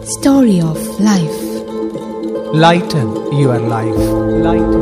Story of Life. Lighten your life lighten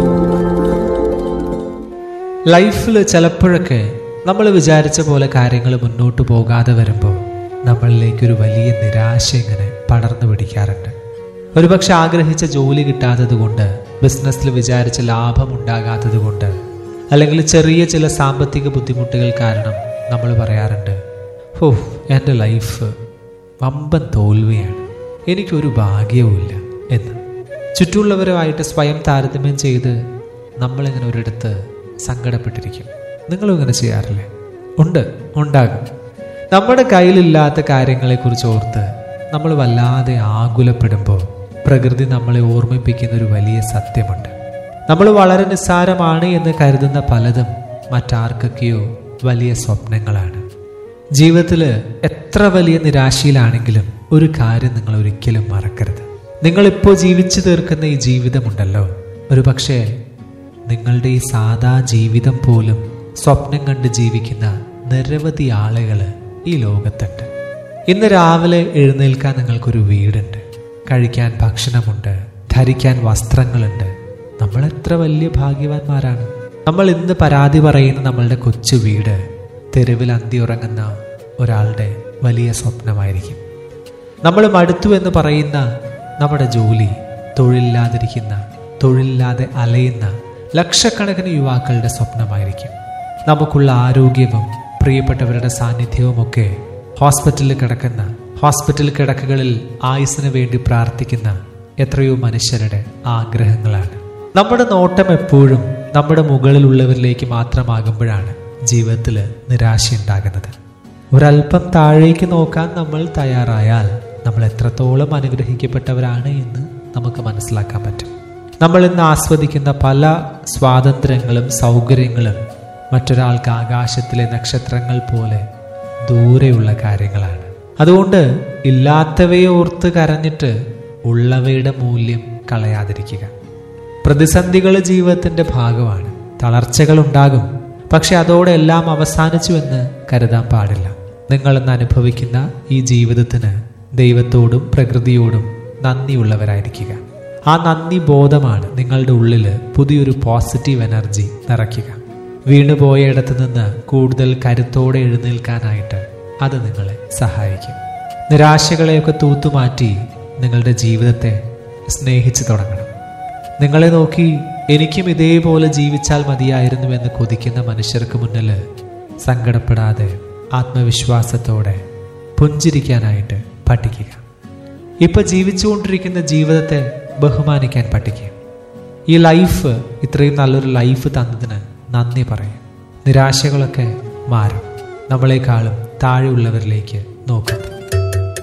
ലൈഫിൽ ചിലപ്പോഴൊക്കെ നമ്മൾ വിചാരിച്ച പോലെ കാര്യങ്ങൾ മുന്നോട്ട് പോകാതെ വരുമ്പോൾ നമ്മളിലേക്കൊരു വലിയ നിരാശ ഇങ്ങനെ പടർന്നു പിടിക്കാറുണ്ട് ഒരുപക്ഷെ ആഗ്രഹിച്ച ജോലി കിട്ടാത്തത് കൊണ്ട് ബിസിനസ്സിൽ വിചാരിച്ച ലാഭം ഉണ്ടാകാത്തത് കൊണ്ട് അല്ലെങ്കിൽ ചെറിയ ചില സാമ്പത്തിക ബുദ്ധിമുട്ടുകൾ കാരണം നമ്മൾ പറയാറുണ്ട് ഓ എൻ്റെ ലൈഫ് വമ്പൻ തോൽവിയാണ് എനിക്കൊരു ഭാഗ്യവുമില്ല എന്ന് ചുറ്റുമുള്ളവരുമായിട്ട് സ്വയം താരതമ്യം ചെയ്ത് നമ്മളിങ്ങനെ ഒരിടത്ത് സങ്കടപ്പെട്ടിരിക്കും നിങ്ങളും ഇങ്ങനെ ചെയ്യാറില്ലേ ഉണ്ട് ഉണ്ടാകും നമ്മുടെ കയ്യിലില്ലാത്ത കാര്യങ്ങളെക്കുറിച്ച് ഓർത്ത് നമ്മൾ വല്ലാതെ ആകുലപ്പെടുമ്പോൾ പ്രകൃതി നമ്മളെ ഓർമ്മിപ്പിക്കുന്ന ഒരു വലിയ സത്യമുണ്ട് നമ്മൾ വളരെ നിസ്സാരമാണ് എന്ന് കരുതുന്ന പലതും മറ്റാർക്കൊക്കെയോ വലിയ സ്വപ്നങ്ങളാണ് ജീവിതത്തിൽ എത്ര വലിയ നിരാശയിലാണെങ്കിലും ഒരു കാര്യം നിങ്ങൾ ഒരിക്കലും മറക്കരുത് നിങ്ങളിപ്പോൾ ജീവിച്ചു തീർക്കുന്ന ഈ ജീവിതമുണ്ടല്ലോ ഒരു പക്ഷേ നിങ്ങളുടെ ഈ സാധാ ജീവിതം പോലും സ്വപ്നം കണ്ട് ജീവിക്കുന്ന നിരവധി ആളുകൾ ഈ ലോകത്തുണ്ട് ഇന്ന് രാവിലെ എഴുന്നേൽക്കാൻ നിങ്ങൾക്കൊരു വീടുണ്ട് കഴിക്കാൻ ഭക്ഷണമുണ്ട് ധരിക്കാൻ വസ്ത്രങ്ങളുണ്ട് നമ്മൾ എത്ര വലിയ ഭാഗ്യവാന്മാരാണ് നമ്മൾ ഇന്ന് പരാതി പറയുന്ന നമ്മളുടെ കൊച്ചു വീട് തെരുവിൽ അന്തി ഉറങ്ങുന്ന ഒരാളുടെ വലിയ സ്വപ്നമായിരിക്കും നമ്മൾ മടുത്തു എന്ന് പറയുന്ന നമ്മുടെ ജോലി തൊഴിലില്ലാതിരിക്കുന്ന തൊഴിലില്ലാതെ അലയുന്ന ലക്ഷക്കണക്കിന് യുവാക്കളുടെ സ്വപ്നമായിരിക്കും നമുക്കുള്ള ആരോഗ്യവും പ്രിയപ്പെട്ടവരുടെ സാന്നിധ്യവുമൊക്കെ ഹോസ്പിറ്റലിൽ കിടക്കുന്ന ഹോസ്പിറ്റൽ കിടക്കുകളിൽ ആയുസിന് വേണ്ടി പ്രാർത്ഥിക്കുന്ന എത്രയോ മനുഷ്യരുടെ ആഗ്രഹങ്ങളാണ് നമ്മുടെ നോട്ടം എപ്പോഴും നമ്മുടെ മുകളിലുള്ളവരിലേക്ക് മാത്രമാകുമ്പോഴാണ് ജീവിതത്തിൽ നിരാശയുണ്ടാകുന്നത് ഒരല്പം താഴേക്ക് നോക്കാൻ നമ്മൾ തയ്യാറായാൽ നമ്മൾ എത്രത്തോളം അനുഗ്രഹിക്കപ്പെട്ടവരാണ് എന്ന് നമുക്ക് മനസ്സിലാക്കാൻ പറ്റും നമ്മൾ ഇന്ന് ആസ്വദിക്കുന്ന പല സ്വാതന്ത്ര്യങ്ങളും സൗകര്യങ്ങളും മറ്റൊരാൾക്ക് ആകാശത്തിലെ നക്ഷത്രങ്ങൾ പോലെ ദൂരെയുള്ള കാര്യങ്ങളാണ് അതുകൊണ്ട് ഇല്ലാത്തവയെ ഓർത്ത് കരഞ്ഞിട്ട് ഉള്ളവയുടെ മൂല്യം കളയാതിരിക്കുക പ്രതിസന്ധികൾ ജീവിതത്തിന്റെ ഭാഗമാണ് തളർച്ചകൾ ഉണ്ടാകും പക്ഷെ അതോടെ എല്ലാം അവസാനിച്ചു എന്ന് കരുതാൻ പാടില്ല നിങ്ങൾ ഇന്ന് അനുഭവിക്കുന്ന ഈ ജീവിതത്തിന് ദൈവത്തോടും പ്രകൃതിയോടും നന്ദിയുള്ളവരായിരിക്കുക ആ നന്ദി ബോധമാണ് നിങ്ങളുടെ ഉള്ളിൽ പുതിയൊരു പോസിറ്റീവ് എനർജി നിറയ്ക്കുക വീണുപോയയിടത്ത് നിന്ന് കൂടുതൽ കരുത്തോടെ എഴുന്നേൽക്കാനായിട്ട് അത് നിങ്ങളെ സഹായിക്കും നിരാശകളെയൊക്കെ തൂത്തുമാറ്റി നിങ്ങളുടെ ജീവിതത്തെ സ്നേഹിച്ചു തുടങ്ങണം നിങ്ങളെ നോക്കി എനിക്കും ഇതേപോലെ ജീവിച്ചാൽ മതിയായിരുന്നു എന്ന് കൊതിക്കുന്ന മനുഷ്യർക്ക് മുന്നിൽ സങ്കടപ്പെടാതെ ആത്മവിശ്വാസത്തോടെ പുഞ്ചിരിക്കാനായിട്ട് പഠിക്കുക ഇപ്പൊ ജീവിച്ചുകൊണ്ടിരിക്കുന്ന ജീവിതത്തെ ബഹുമാനിക്കാൻ പഠിക്കുക ഈ ലൈഫ് ഇത്രയും നല്ലൊരു ലൈഫ് തന്നതിന് നന്ദി പറയും നിരാശകളൊക്കെ മാറും നമ്മളെക്കാളും താഴെയുള്ളവരിലേക്ക് നോക്കട്ടെ